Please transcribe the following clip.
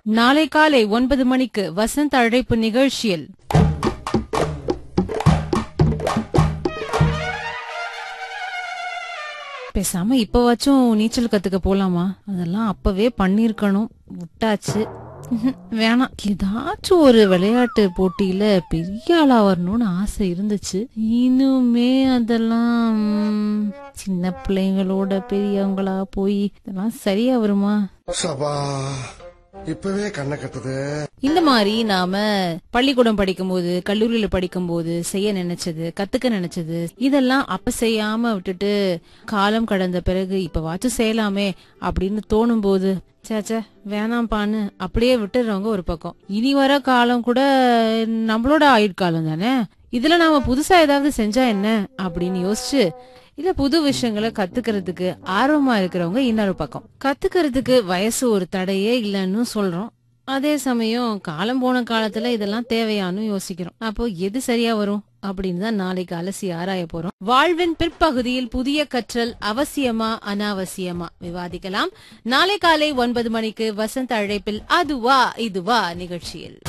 நாளை காலை ஒன்பது மணிக்கு வசந்த் அழைப்பு நிகழ்ச்சியில் பேசாம இப்பவாச்சும் நீச்சல் கத்துக்க போலாமா அதெல்லாம் அப்பவே பண்ணிருக்கணும் விட்டாச்சு ம்ஹும், வேணாம் ஏதாச்சும் ஒரு விளையாட்டு போட்டியில பெரிய ஆளா வரணும்னு ஆசை இருந்துச்சு இன்னுமே அதெல்லாம் ம், சின்ன பிள்ளைங்களோட பெரியவங்களா போய் இதெல்லாம் சரியா வருமா சபா இப்பவே கண்ணை கட்டுது இந்த மாதிரி நாம பள்ளிக்கூடம் படிக்கும்போது கல்லூரியில படிக்கும்போது செய்ய நினைச்சது கத்துக்க நினைச்சது இதெல்லாம் அப்ப செய்யாம விட்டுட்டு காலம் கடந்த பிறகு இப்ப வாச்சும் செய்யலாமே அப்படின்னு தோணும் போது சேச்சே வேணாம்பான்னு அப்படியே விட்டுறவங்க ஒரு பக்கம் இனி வர காலம் கூட நம்மளோட ஆயுட்காலம் தானே இதுல நாம புதுசா ஏதாவது செஞ்சா என்ன அப்படின்னு யோசிச்சு இல்ல புது விஷயங்களை கத்துக்கிறதுக்கு ஆர்வமா இருக்கிறவங்க இன்னொரு பக்கம் கத்துக்கிறதுக்கு வயசு ஒரு தடையே இல்லைன்னு சொல்றோம் அதே சமயம் காலம் போன காலத்துல இதெல்லாம் தேவையான்னு யோசிக்கிறோம் அப்போ எது சரியா வரும் அப்படின்னு தான் நாளைக்கு அலசி ஆராய போறோம் வாழ்வின் பிற்பகுதியில் புதிய கற்றல் அவசியமா அனாவசியமா விவாதிக்கலாம் நாளை காலை ஒன்பது மணிக்கு வசந்த அழைப்பில் அதுவா இதுவா நிகழ்ச்சியில்